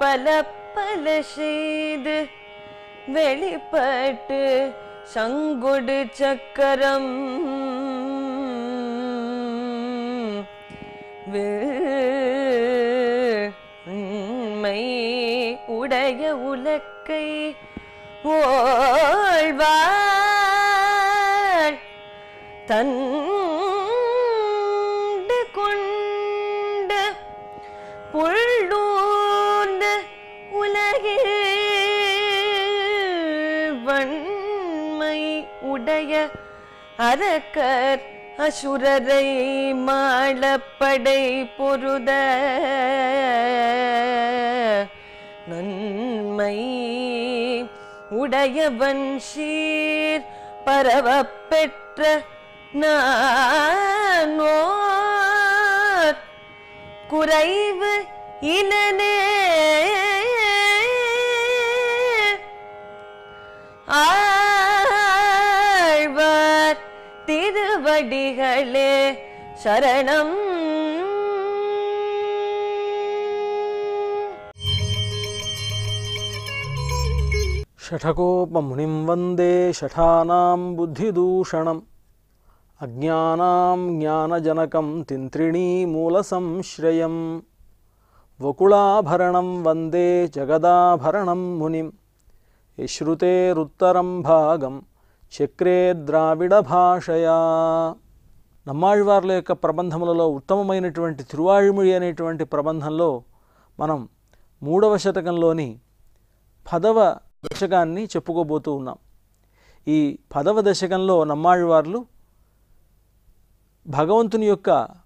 பல பல செய்து வெளிப்பட்டு சங்குடு சக்கரம் வெண்மை உடைய உலக்கை ஓழ்வாள் தண்டு கொண்டு புள்ளூர்ந்து உலகில் வன்மை உடைய அரக்கர் அசுரரை மாளப்படை பொருத நன்மை உடையவன் சீர் பரவப் பெற்ற நானோர் குறைவு இனனே ஆழ்வார் திருவடிகளே சரணம் షఠకోపమునిం వందే షఠానాం బుద్ధిదూషణం అజ్ఞానాం జ్ఞానజనకం తింత్రిణీమూలసంశ్రయం వకుళాభరణం వందే జగదాభరణం మునిం యశ్రుతేరుత్తరం భాగం చక్రే ద్రావిడ భాషయా నమ్మాళ్వార్ల యొక్క ప్రబంధములలో ఉత్తమమైనటువంటి తిరువాళ్మిడి అనేటువంటి ప్రబంధంలో మనం మూడవ శతకంలోని పదవ దశకాన్ని చెప్పుకోబోతూ ఉన్నాం ఈ పదవ దశకంలో నమ్మాళ్వార్లు భగవంతుని యొక్క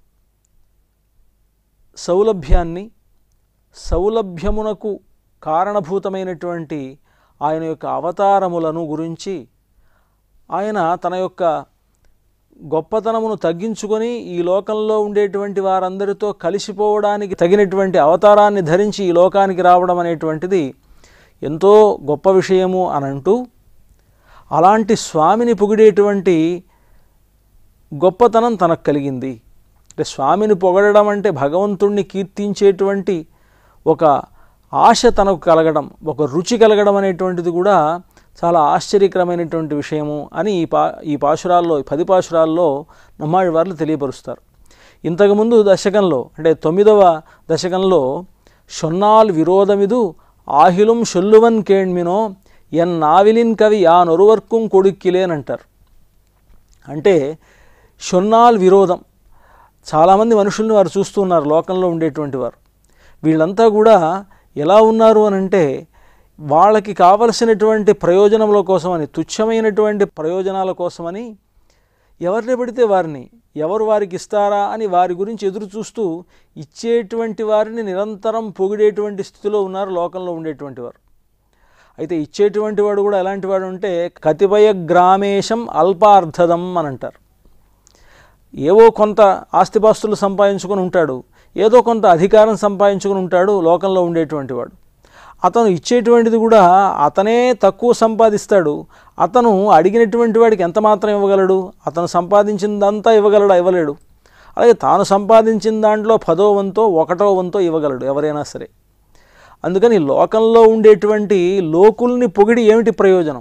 సౌలభ్యాన్ని సౌలభ్యమునకు కారణభూతమైనటువంటి ఆయన యొక్క అవతారములను గురించి ఆయన తన యొక్క గొప్పతనమును తగ్గించుకొని ఈ లోకంలో ఉండేటువంటి వారందరితో కలిసిపోవడానికి తగినటువంటి అవతారాన్ని ధరించి ఈ లోకానికి రావడం అనేటువంటిది ఎంతో గొప్ప విషయము అని అంటూ అలాంటి స్వామిని పొగిడేటువంటి గొప్పతనం తనకు కలిగింది అంటే స్వామిని పొగడడం అంటే భగవంతుణ్ణి కీర్తించేటువంటి ఒక ఆశ తనకు కలగడం ఒక రుచి కలగడం అనేటువంటిది కూడా చాలా ఆశ్చర్యకరమైనటువంటి విషయము అని ఈ పా ఈ పాశురాల్లో ఈ పది పాశురాల్లో నమ్మాడి వార్లు తెలియపరుస్తారు ఇంతకుముందు దశకంలో అంటే తొమ్మిదవ దశకంలో షొన్నాల్ విరోధమిదు ఆహిలుం షొల్లువన్ కేణ్మినో ఎన్ నావిలిన్ కవి ఆ నొరువర్కుం కొడుక్కిలేనంటారు అంటే షొన్నాల్ విరోధం చాలామంది మనుషుల్ని వారు చూస్తూ ఉన్నారు లోకంలో ఉండేటువంటి వారు వీళ్ళంతా కూడా ఎలా ఉన్నారు అని అంటే వాళ్ళకి కావలసినటువంటి ప్రయోజనముల కోసమని తుచ్చమైనటువంటి ప్రయోజనాల కోసమని ఎవరిని పడితే వారిని ఎవరు వారికి ఇస్తారా అని వారి గురించి ఎదురు చూస్తూ ఇచ్చేటువంటి వారిని నిరంతరం పొగిడేటువంటి స్థితిలో ఉన్నారు లోకంలో ఉండేటువంటి వారు అయితే ఇచ్చేటువంటి వాడు కూడా ఎలాంటి వాడు అంటే కతిపయ గ్రామేశం అల్పార్థదం అని అంటారు ఏవో కొంత ఆస్తిపాస్తులు సంపాదించుకొని ఉంటాడు ఏదో కొంత అధికారం సంపాదించుకొని ఉంటాడు లోకంలో ఉండేటువంటి వాడు అతను ఇచ్చేటువంటిది కూడా అతనే తక్కువ సంపాదిస్తాడు అతను అడిగినటువంటి వాడికి ఎంత మాత్రం ఇవ్వగలడు అతను సంపాదించిందంతా ఇవ్వగలడా ఇవ్వలేడు అలాగే తాను సంపాదించిన దాంట్లో పదో వంతో ఒకటో వంతో ఇవ్వగలడు ఎవరైనా సరే అందుకని లోకంలో ఉండేటువంటి లోకుల్ని పొగిడి ఏమిటి ప్రయోజనం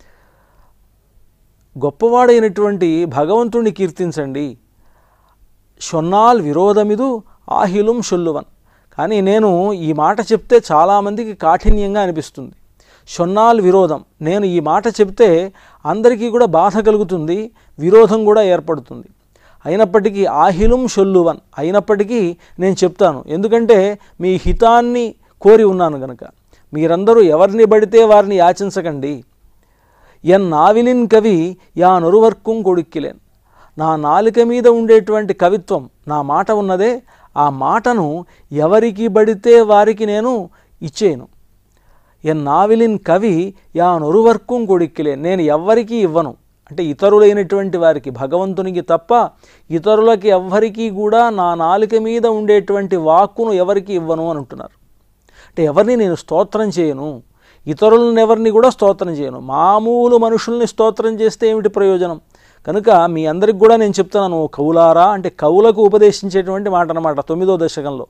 గొప్పవాడైనటువంటి భగవంతుణ్ణి కీర్తించండి షొన్నాల్ విరోధమిదు ఆహిలుం షొల్లువన్ కానీ నేను ఈ మాట చెప్తే చాలామందికి కాఠిన్యంగా అనిపిస్తుంది షొన్నాల్ విరోధం నేను ఈ మాట చెప్తే అందరికీ కూడా బాధ కలుగుతుంది విరోధం కూడా ఏర్పడుతుంది అయినప్పటికీ ఆహిలుం షొల్లువన్ అయినప్పటికీ నేను చెప్తాను ఎందుకంటే మీ హితాన్ని కోరి ఉన్నాను గనుక మీరందరూ ఎవరిని పడితే వారిని యాచించకండి ఎన్ నావిలిన్ కవి యా నొరువర్కుం కొడుక్కిలేన్ నా నాలుక మీద ఉండేటువంటి కవిత్వం నా మాట ఉన్నదే ఆ మాటను ఎవరికి పడితే వారికి నేను ఇచ్చేను ఎన్ నావిలిన్ కవి యా నొరువర్కుం కొడుక్కిలేన్ నేను ఎవ్వరికీ ఇవ్వను అంటే ఇతరులైనటువంటి వారికి భగవంతునికి తప్ప ఇతరులకి ఎవ్వరికీ కూడా నా నాలుక మీద ఉండేటువంటి వాక్కును ఎవరికి ఇవ్వను అని అంటున్నారు అంటే ఎవరిని నేను స్తోత్రం చేయను ఇతరులను ఎవరిని కూడా స్తోత్రం చేయను మామూలు మనుషుల్ని స్తోత్రం చేస్తే ఏమిటి ప్రయోజనం కనుక మీ అందరికి కూడా నేను చెప్తున్నాను కవులారా అంటే కవులకు ఉపదేశించేటువంటి మాట అనమాట తొమ్మిదో దశకంలో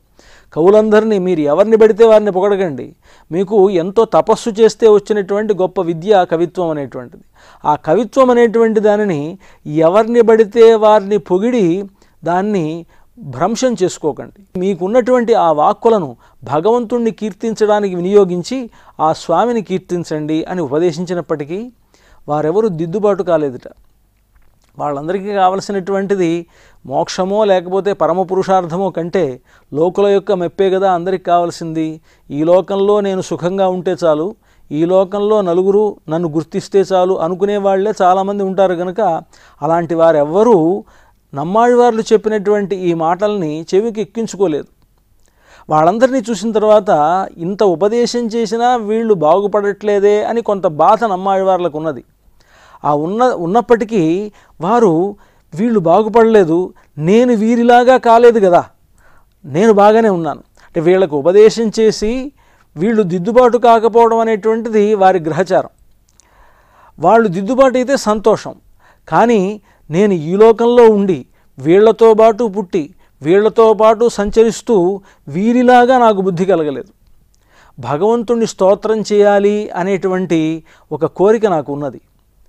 కవులందరినీ మీరు ఎవరిని పడితే వారిని పొగడకండి మీకు ఎంతో తపస్సు చేస్తే వచ్చినటువంటి గొప్ప విద్య కవిత్వం అనేటువంటిది ఆ కవిత్వం అనేటువంటి దానిని ఎవరిని పడితే వారిని పొగిడి దాన్ని భ్రంశం చేసుకోకండి మీకున్నటువంటి ఆ వాక్కులను భగవంతుణ్ణి కీర్తించడానికి వినియోగించి ఆ స్వామిని కీర్తించండి అని ఉపదేశించినప్పటికీ వారెవరూ దిద్దుబాటు కాలేదుట వాళ్ళందరికీ కావలసినటువంటిది మోక్షమో లేకపోతే పరమ పురుషార్థమో కంటే లోకుల యొక్క మెప్పే కదా అందరికి కావాల్సింది ఈ లోకంలో నేను సుఖంగా ఉంటే చాలు ఈ లోకంలో నలుగురు నన్ను గుర్తిస్తే చాలు అనుకునే వాళ్ళే చాలామంది ఉంటారు కనుక అలాంటి వారెవ్వరూ నమ్మాళ్ళవార్లు చెప్పినటువంటి ఈ మాటల్ని చెవికి ఎక్కించుకోలేదు వాళ్ళందరినీ చూసిన తర్వాత ఇంత ఉపదేశం చేసినా వీళ్ళు బాగుపడట్లేదే అని కొంత బాధ నమ్మాళ్ళవార్లకు ఉన్నది ఆ ఉన్న ఉన్నప్పటికీ వారు వీళ్ళు బాగుపడలేదు నేను వీరిలాగా కాలేదు కదా నేను బాగానే ఉన్నాను అంటే వీళ్ళకు ఉపదేశం చేసి వీళ్ళు దిద్దుబాటు కాకపోవడం అనేటువంటిది వారి గ్రహచారం వాళ్ళు దిద్దుబాటు అయితే సంతోషం కానీ నేను ఈ లోకంలో ఉండి వీళ్లతో పాటు పుట్టి వీళ్లతో పాటు సంచరిస్తూ వీరిలాగా నాకు బుద్ధి కలగలేదు భగవంతుణ్ణి స్తోత్రం చేయాలి అనేటువంటి ఒక కోరిక నాకు ఉన్నది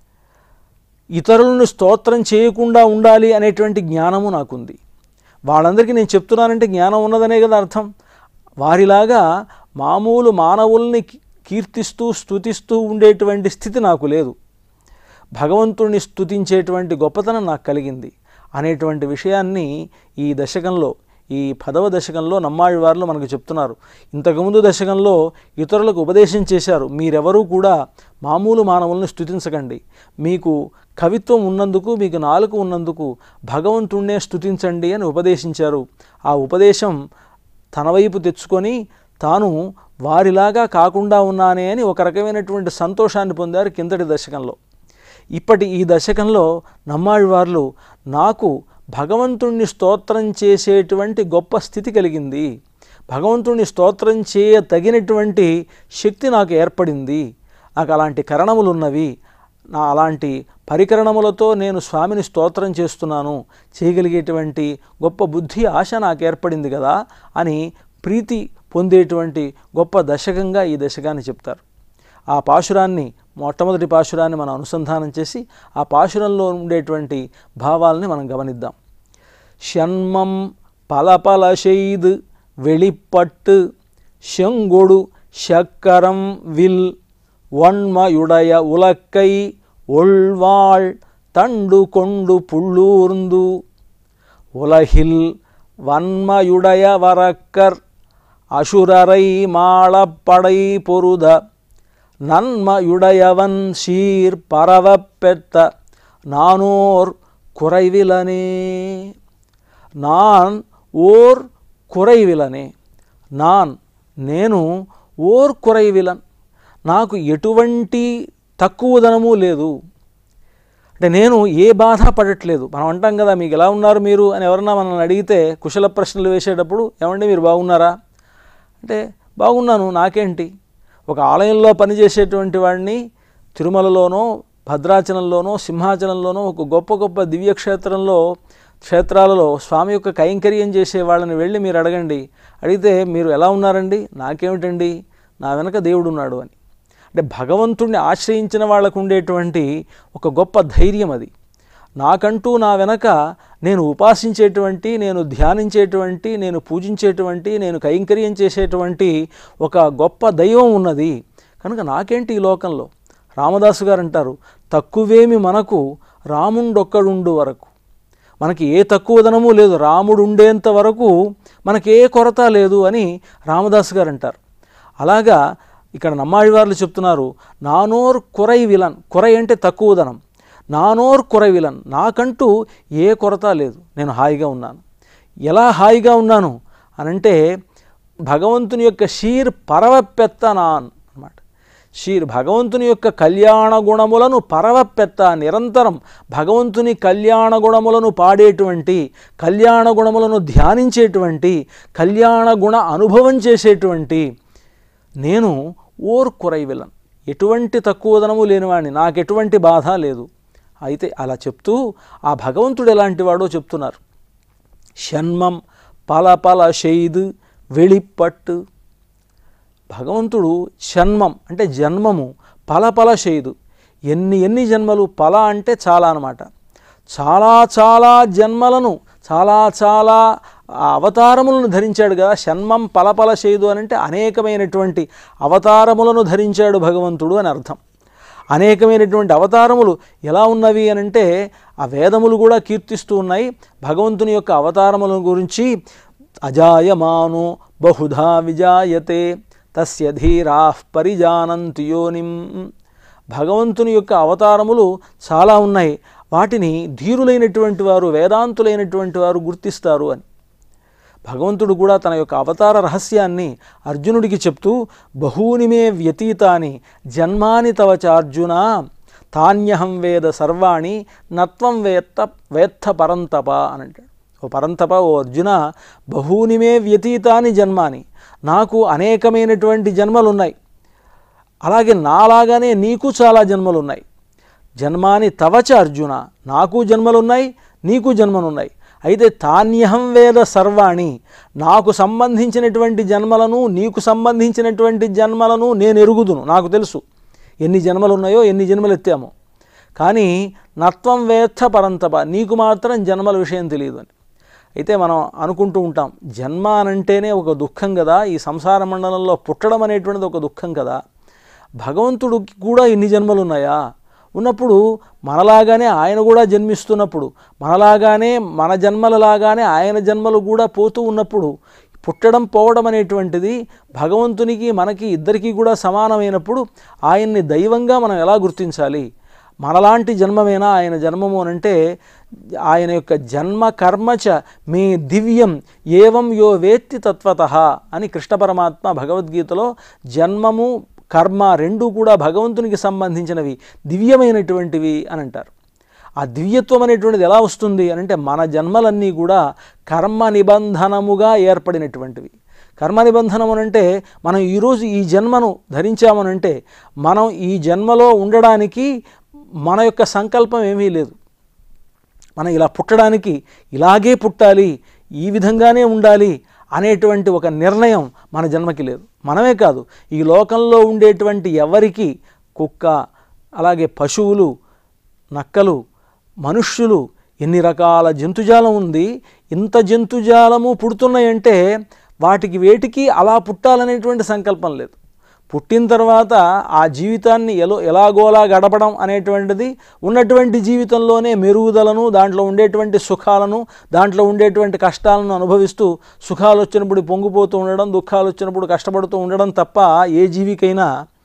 ఇతరులను స్తోత్రం చేయకుండా ఉండాలి అనేటువంటి జ్ఞానము నాకుంది వాళ్ళందరికీ నేను చెప్తున్నానంటే జ్ఞానం ఉన్నదనే కదా అర్థం వారిలాగా మామూలు మానవుల్ని కీ- కీర్తిస్తూ స్తుతిస్తూ ఉండేటువంటి స్థితి నాకు లేదు భగవంతుణ్ణి స్తుతించేటువంటి గొప్పతనం నాకు కలిగింది అనేటువంటి విషయాన్ని ఈ దశకంలో ఈ పదవ దశకంలో నమ్మాళ్ళవార్లు మనకు చెప్తున్నారు ఇంతకుముందు దశకంలో ఇతరులకు ఉపదేశం చేశారు మీరెవరూ కూడా మామూలు మానవులను స్తుతించకండి మీకు కవిత్వం ఉన్నందుకు మీకు నాలుక ఉన్నందుకు భగవంతుణ్ణే స్తుతించండి అని ఉపదేశించారు ఆ ఉపదేశం తన వైపు తెచ్చుకొని తాను వారిలాగా కాకుండా ఉన్నానే అని ఒక రకమైనటువంటి సంతోషాన్ని పొందారు కిందటి దశకంలో ఇప్పటి ఈ దశకంలో నమ్మాళ్ళవార్లు నాకు భగవంతుణ్ణి స్తోత్రం చేసేటువంటి గొప్ప స్థితి కలిగింది భగవంతుణ్ణి స్తోత్రం చేయ తగినటువంటి శక్తి నాకు ఏర్పడింది నాకు అలాంటి కరణములు ఉన్నవి నా అలాంటి పరికరణములతో నేను స్వామిని స్తోత్రం చేస్తున్నాను చేయగలిగేటువంటి గొప్ప బుద్ధి ఆశ నాకు ఏర్పడింది కదా అని ప్రీతి పొందేటువంటి గొప్ప దశకంగా ఈ దశకాన్ని చెప్తారు ఆ పాశురాన్ని మొట్టమొదటి పాశురాన్ని మనం అనుసంధానం చేసి ఆ పాశురంలో ఉండేటువంటి భావాల్ని మనం గమనిద్దాం షణ్మం పలపల செய்து வெளிப்பட்டு செங்கொடு சக்கரம் வில் ஒன்மையுடைய உலக்கை ஒள்வாள் தண்டு கொண்டு புள்ளூர்ந்து உலகில் வன்மையுடைய வரக்கர் அசுரரை மாளப்படை பொருத நன்மையுடையவன் சீர் பரவப் பெற்ற நானோர் குறைவிலனே நான் ஓர் కురైవిలనే నాన్ నేను ఓర్ కురైవిలన్ నాకు ఎటువంటి తక్కువదనము లేదు అంటే నేను ఏ బాధ పడట్లేదు మనం అంటాం కదా మీకు ఎలా ఉన్నారు మీరు అని ఎవరన్నా మనల్ని అడిగితే కుశల ప్రశ్నలు వేసేటప్పుడు ఏమండి మీరు బాగున్నారా అంటే బాగున్నాను నాకేంటి ఒక ఆలయంలో పనిచేసేటువంటి వాడిని తిరుమలలోనో భద్రాచలంలోనో సింహాచలంలోనో ఒక గొప్ప గొప్ప దివ్యక్షేత్రంలో క్షేత్రాలలో స్వామి యొక్క కైంకర్యం చేసే వాళ్ళని వెళ్ళి మీరు అడగండి అడిగితే మీరు ఎలా ఉన్నారండి నాకేమిటండి నా వెనక దేవుడు ఉన్నాడు అని అంటే భగవంతుణ్ణి ఆశ్రయించిన వాళ్ళకు ఉండేటువంటి ఒక గొప్ప ధైర్యం అది నాకంటూ నా వెనక నేను ఉపాసించేటువంటి నేను ధ్యానించేటువంటి నేను పూజించేటువంటి నేను కైంకర్యం చేసేటువంటి ఒక గొప్ప దైవం ఉన్నది కనుక నాకేంటి ఈ లోకంలో రామదాసు గారు అంటారు తక్కువేమి మనకు రాముండొక్కడుండు వరకు మనకి ఏ తక్కువదనము లేదు రాముడు ఉండేంత వరకు మనకి ఏ కొరత లేదు అని రామదాస్ గారు అంటారు అలాగా ఇక్కడ నమ్మాడివార్లు చెప్తున్నారు నానోర్ కురై విలన్ కురై అంటే తక్కువదనం నానోర్ కురై విలన్ నాకంటూ ఏ కొరత లేదు నేను హాయిగా ఉన్నాను ఎలా హాయిగా ఉన్నాను అనంటే భగవంతుని యొక్క షీర్ పరవపెత్త నాన్ అన్నమాట షీర్ భగవంతుని యొక్క కళ్యాణ గుణములను పరవపెత్త నిరంతరం భగవంతుని కళ్యాణ గుణములను పాడేటువంటి కళ్యాణ గుణములను ధ్యానించేటువంటి కళ్యాణ గుణ అనుభవం చేసేటువంటి నేను ఓర్ కురైవిలన్ ఎటువంటి తక్కువదనము లేనివాడిని నాకు ఎటువంటి బాధ లేదు అయితే అలా చెప్తూ ఆ భగవంతుడు ఎలాంటి వాడో చెప్తున్నారు షణ్మం పల పల షెయిద్ వెళిపట్టు భగవంతుడు జన్మం అంటే జన్మము పల పల చేయదు ఎన్ని ఎన్ని జన్మలు పల అంటే చాలా అన్నమాట చాలా చాలా జన్మలను చాలా చాలా అవతారములను ధరించాడు కదా షణ్మం పలపల చేయదు అని అంటే అనేకమైనటువంటి అవతారములను ధరించాడు భగవంతుడు అని అర్థం అనేకమైనటువంటి అవతారములు ఎలా ఉన్నవి అని అంటే ఆ వేదములు కూడా కీర్తిస్తూ ఉన్నాయి భగవంతుని యొక్క అవతారముల గురించి అజాయమాను బహుధా విజాయతే తస్య ధీరా పరిజానంతి యోనిం భగవంతుని యొక్క అవతారములు చాలా ఉన్నాయి వాటిని ధీరులైనటువంటి వారు వేదాంతులైనటువంటి వారు గుర్తిస్తారు అని భగవంతుడు కూడా తన యొక్క అవతార రహస్యాన్ని అర్జునుడికి చెప్తూ బహూని మే వ్యతీతాని జన్మాని తవ చ అర్జున తాన్యహం వేద సర్వాణి నత్వం వేత్త వేత్త పరంతప అని అంటాడు ఓ పరంతప ఓ అర్జున బహూని మే వ్యతీతాని జన్మాని నాకు అనేకమైనటువంటి జన్మలు ఉన్నాయి అలాగే నాలాగానే నీకు చాలా జన్మలు ఉన్నాయి జన్మాని తవచ అర్జున నాకు జన్మలున్నాయి నీకు జన్మలున్నాయి అయితే తాన్యహం వేద సర్వాణి నాకు సంబంధించినటువంటి జన్మలను నీకు సంబంధించినటువంటి జన్మలను నేను ఎరుగుదును నాకు తెలుసు ఎన్ని జన్మలు ఉన్నాయో ఎన్ని జన్మలు ఎత్తామో కానీ నత్వం వేత్త పరంతప నీకు మాత్రం జన్మల విషయం తెలియదు అని అయితే మనం అనుకుంటూ ఉంటాం జన్మ అనంటేనే ఒక దుఃఖం కదా ఈ సంసార మండలంలో పుట్టడం అనేటువంటిది ఒక దుఃఖం కదా భగవంతుడికి కూడా ఇన్ని జన్మలు ఉన్నాయా ఉన్నప్పుడు మనలాగానే ఆయన కూడా జన్మిస్తున్నప్పుడు మనలాగానే మన జన్మలలాగానే ఆయన జన్మలు కూడా పోతూ ఉన్నప్పుడు పుట్టడం పోవడం అనేటువంటిది భగవంతునికి మనకి ఇద్దరికీ కూడా సమానమైనప్పుడు ఆయన్ని దైవంగా మనం ఎలా గుర్తించాలి మనలాంటి జన్మమేనా ఆయన జన్మము అనంటే ఆయన యొక్క జన్మ కర్మచ మీ దివ్యం ఏవం యో వేత్తి తత్వత అని కృష్ణ పరమాత్మ భగవద్గీతలో జన్మము కర్మ రెండు కూడా భగవంతునికి సంబంధించినవి దివ్యమైనటువంటివి అని అంటారు ఆ దివ్యత్వం అనేటువంటిది ఎలా వస్తుంది అని అంటే మన జన్మలన్నీ కూడా కర్మ నిబంధనముగా ఏర్పడినటువంటివి కర్మ నిబంధనం అనంటే మనం ఈరోజు ఈ జన్మను ధరించామనంటే మనం ఈ జన్మలో ఉండడానికి మన యొక్క సంకల్పం ఏమీ లేదు మనం ఇలా పుట్టడానికి ఇలాగే పుట్టాలి ఈ విధంగానే ఉండాలి అనేటువంటి ఒక నిర్ణయం మన జన్మకి లేదు మనమే కాదు ఈ లోకంలో ఉండేటువంటి ఎవరికి కుక్క అలాగే పశువులు నక్కలు మనుష్యులు ఎన్ని రకాల జంతుజాలం ఉంది ఇంత జంతుజాలము పుడుతున్నాయంటే వాటికి వేటికి అలా పుట్టాలనేటువంటి సంకల్పం లేదు పుట్టిన తర్వాత ఆ జీవితాన్ని ఎలో ఎలాగోలా గడపడం అనేటువంటిది ఉన్నటువంటి జీవితంలోనే మెరుగుదలను దాంట్లో ఉండేటువంటి సుఖాలను దాంట్లో ఉండేటువంటి కష్టాలను అనుభవిస్తూ సుఖాలు వచ్చినప్పుడు పొంగిపోతూ ఉండడం దుఃఖాలు వచ్చినప్పుడు కష్టపడుతూ ఉండడం తప్ప ఏ జీవికైనా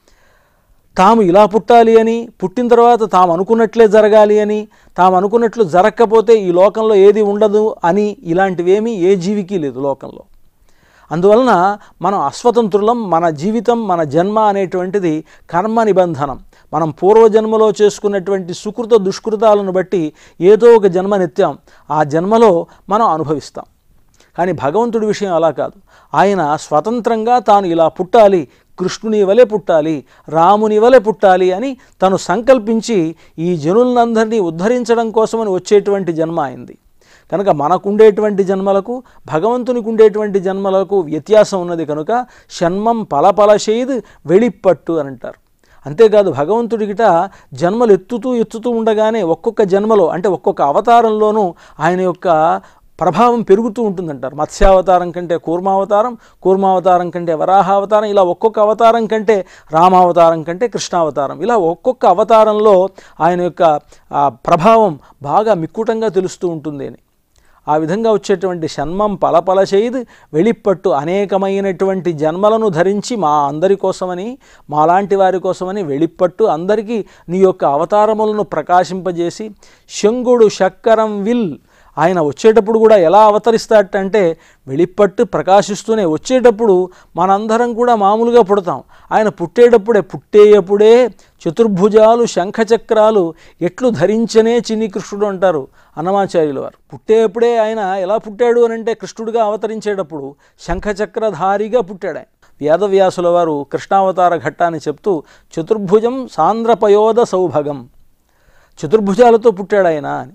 తాము ఇలా పుట్టాలి అని పుట్టిన తర్వాత తాము అనుకున్నట్లే జరగాలి అని తాము అనుకున్నట్లు జరగకపోతే ఈ లోకంలో ఏది ఉండదు అని ఇలాంటివేమీ ఏ జీవికి లేదు లోకంలో అందువలన మనం అస్వతంత్రులం మన జీవితం మన జన్మ అనేటువంటిది కర్మ నిబంధనం మనం పూర్వజన్మలో చేసుకున్నటువంటి సుకృత దుష్కృతాలను బట్టి ఏదో ఒక జన్మనెత్తాం ఆ జన్మలో మనం అనుభవిస్తాం కానీ భగవంతుడి విషయం అలా కాదు ఆయన స్వతంత్రంగా తాను ఇలా పుట్టాలి కృష్ణుని వలె పుట్టాలి రాముని వలె పుట్టాలి అని తను సంకల్పించి ఈ జనులందరినీ ఉద్ధరించడం కోసమని వచ్చేటువంటి జన్మ అయింది కనుక మనకుండేటువంటి జన్మలకు భగవంతునికి ఉండేటువంటి జన్మలకు వ్యత్యాసం ఉన్నది కనుక షణ్మం పలపలశేద్ వెళిప్పట్టు అని అంటారు అంతేకాదు భగవంతుడికిట జన్మలు ఎత్తుతూ ఎత్తుతూ ఉండగానే ఒక్కొక్క జన్మలో అంటే ఒక్కొక్క అవతారంలోనూ ఆయన యొక్క ప్రభావం పెరుగుతూ ఉంటుందంటారు మత్స్యావతారం కంటే కూర్మావతారం కూర్మావతారం కంటే వరాహావతారం ఇలా ఒక్కొక్క అవతారం కంటే రామావతారం కంటే కృష్ణావతారం ఇలా ఒక్కొక్క అవతారంలో ఆయన యొక్క ఆ, ప్రభావం బాగా మిక్కుటంగా తెలుస్తూ ఉంటుంది అని ఆ విధంగా వచ్చేటువంటి షణ్మం పలపలశైద్ వెళ్ళిపట్టు అనేకమైనటువంటి జన్మలను ధరించి మా అందరి కోసమని మాలాంటి వారి కోసమని వెళ్ళిపట్టు అందరికీ నీ యొక్క అవతారములను ప్రకాశింపజేసి శంగుడు శక్కరం విల్ ఆయన వచ్చేటప్పుడు కూడా ఎలా అవతరిస్తాడంటే వెళ్ళిపట్టు ప్రకాశిస్తూనే వచ్చేటప్పుడు మనందరం కూడా మామూలుగా పుడతాం ఆయన పుట్టేటప్పుడే పుట్టేయప్పుడే చతుర్భుజాలు శంఖచక్రాలు ఎట్లు ధరించనే చిన్ని కృష్ణుడు అంటారు అన్నమాచార్యుల వారు పుట్టేప్పుడే ఆయన ఎలా పుట్టాడు అని అంటే కృష్ణుడిగా అవతరించేటప్పుడు శంఖచక్రధారిగా పుట్టాడు ఆయన వేదవ్యాసుల వారు కృష్ణావతార ఘట్టాన్ని చెప్తూ చతుర్భుజం సాంద్రపయోద సౌభగం చతుర్భుజాలతో పుట్టాడు ఆయన అని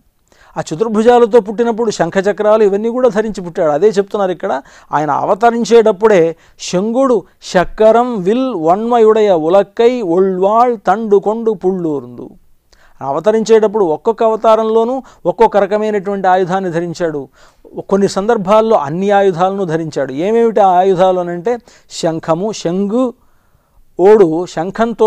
ఆ చతుర్భుజాలతో పుట్టినప్పుడు శంఖచక్రాలు ఇవన్నీ కూడా ధరించి పుట్టాడు అదే చెప్తున్నారు ఇక్కడ ఆయన అవతరించేటప్పుడే శంగుడు శక్కరం విల్ వన్మయుడయ ఉలక్కై ఒళ్వాళ్ తండు కొండు పుళ్ళూరుందు అవతరించేటప్పుడు ఒక్కొక్క అవతారంలోనూ ఒక్కొక్క రకమైనటువంటి ఆయుధాన్ని ధరించాడు కొన్ని సందర్భాల్లో అన్ని ఆయుధాలను ధరించాడు ఏమేమిటి ఆ ఆయుధాలు అని అంటే శంఖము శంగు ఓడు శంఖంతో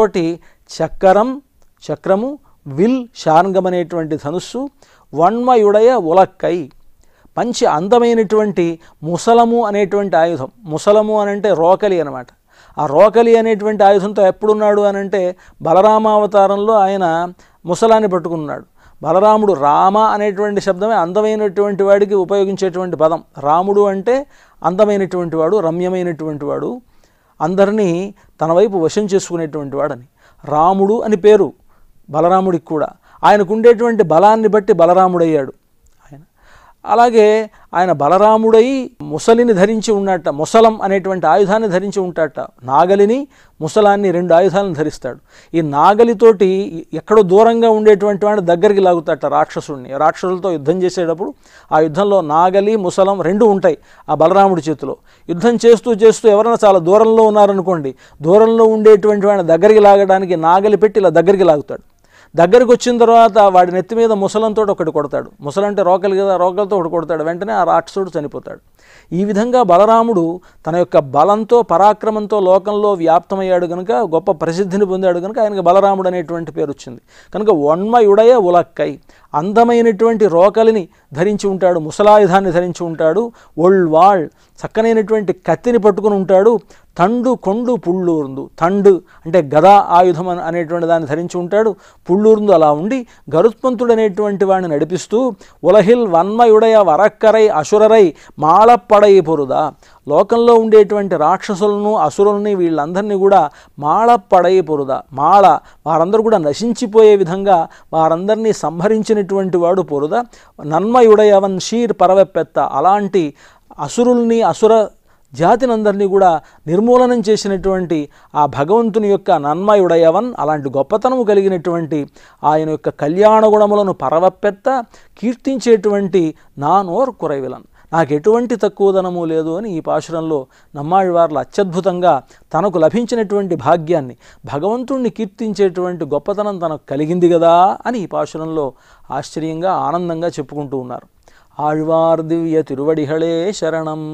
చక్రం చక్రము విల్ శార్ంగం అనేటువంటి ధనుస్సు వన్మయుడయ ఉలక్కై మంచి అందమైనటువంటి ముసలము అనేటువంటి ఆయుధం ముసలము అనంటే రోకలి అనమాట ఆ రోకలి అనేటువంటి ఆయుధంతో ఎప్పుడున్నాడు అనంటే బలరామావతారంలో ఆయన ముసలాన్ని పట్టుకున్నాడు బలరాముడు రామ అనేటువంటి శబ్దమే అందమైనటువంటి వాడికి ఉపయోగించేటువంటి పదం రాముడు అంటే అందమైనటువంటి వాడు రమ్యమైనటువంటి వాడు అందరినీ తన వైపు వశం చేసుకునేటువంటి వాడని రాముడు అని పేరు బలరాముడికి కూడా ఆయనకు ఉండేటువంటి బలాన్ని బట్టి బలరాముడయ్యాడు ఆయన అలాగే ఆయన బలరాముడై ముసలిని ధరించి ఉన్నట్ట ముసలం అనేటువంటి ఆయుధాన్ని ధరించి ఉంటాట నాగలిని ముసలాన్ని రెండు ఆయుధాలను ధరిస్తాడు ఈ నాగలితోటి ఎక్కడో దూరంగా ఉండేటువంటి వాడిని దగ్గరికి లాగుతాట రాక్షసుడిని రాక్షసులతో యుద్ధం చేసేటప్పుడు ఆ యుద్ధంలో నాగలి ముసలం రెండు ఉంటాయి ఆ బలరాముడి చేతిలో యుద్ధం చేస్తూ చేస్తూ ఎవరైనా చాలా దూరంలో ఉన్నారనుకోండి దూరంలో ఉండేటువంటి వాడిని దగ్గరికి లాగడానికి నాగలి పెట్టి ఇలా దగ్గరికి లాగుతాడు దగ్గరికి వచ్చిన తర్వాత వాడి నెత్తి మీద ముసలంతో ఒకటి కొడతాడు ముసలంటే రోకలి కదా రోకలతో ఒకటి కొడతాడు వెంటనే ఆ రాక్షసుడు చనిపోతాడు ఈ విధంగా బలరాముడు తన యొక్క బలంతో పరాక్రమంతో లోకంలో వ్యాప్తమయ్యాడు కనుక గొప్ప ప్రసిద్ధిని పొందాడు కనుక ఆయనకు బలరాముడు అనేటువంటి పేరు వచ్చింది కనుక వన్మయుడయ ఉలక్కై అందమైనటువంటి రోకలిని ధరించి ఉంటాడు ముసలాయుధాన్ని ధరించి ఉంటాడు ఒళ్వాళ్ చక్కనైనటువంటి కత్తిని పట్టుకుని ఉంటాడు తండు కొండు పుళ్ళూరుందు తండు అంటే గదా ఆయుధం అన- అనేటువంటి దాన్ని ధరించి ఉంటాడు పుళ్ళూరుందు అలా ఉండి గరుత్మంతుడు అనేటువంటి వాడిని నడిపిస్తూ ఉలహిల్ వన్మయుడయ వరక్కరై అసురరై మాళప్పడై పొరుదా లోకంలో ఉండేటువంటి రాక్షసులను అసురుల్ని వీళ్ళందరినీ కూడా మాళప్పడై పొరుదా మాళ వారందరూ కూడా నశించిపోయే విధంగా వారందరినీ సంహరించినటువంటి వాడు పొరుద నన్మయుడయవన్ షీర్ పరవెప్పెత్త అలాంటి అసురుల్ని అసుర జాతినందరినీ కూడా నిర్మూలనం చేసినటువంటి ఆ భగవంతుని యొక్క నన్మయుడయవన్ అలాంటి గొప్పతనము కలిగినటువంటి ఆయన యొక్క కళ్యాణ గుణములను పరవపెత్త కీర్తించేటువంటి నా నోర్ కురైవిలన్ నాకు ఎటువంటి తక్కువదనము లేదు అని ఈ పాశురంలో నమ్మాళ్ళవార్లు అత్యద్భుతంగా తనకు లభించినటువంటి భాగ్యాన్ని భగవంతుణ్ణి కీర్తించేటువంటి గొప్పతనం తనకు కలిగింది కదా అని ఈ పాశురంలో ఆశ్చర్యంగా ఆనందంగా చెప్పుకుంటూ ఉన్నారు ఆళ్వార్ దివ్య తిరువడిహళే శరణం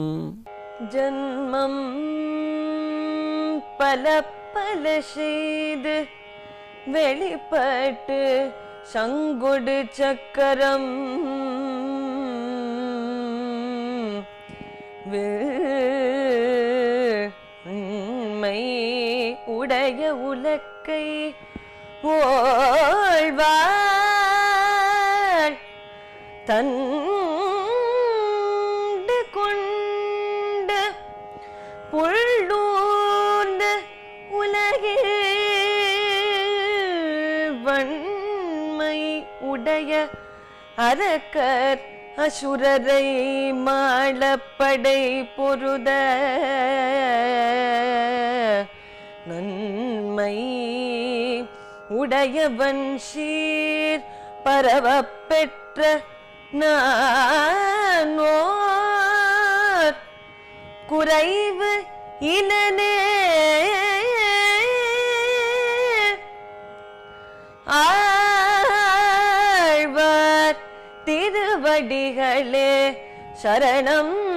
ஜன்மம் பல பல செய்து வெளிப்பட்டு சங்குடு சக்கரம் உண்மை உடைய உலக்கை ஓழ்வாள் தண்டு கொண்டு புள்ளூர்ந்து உலகில் வன்மை உடைய அரக்கர் அசுரரை மாளப்படை பொருத நன்மை உடையவன் சீர் பரவப் பெற்ற நானோர் குறைவு இனனே ஆழ்வார் திருவடிகளே சரணம்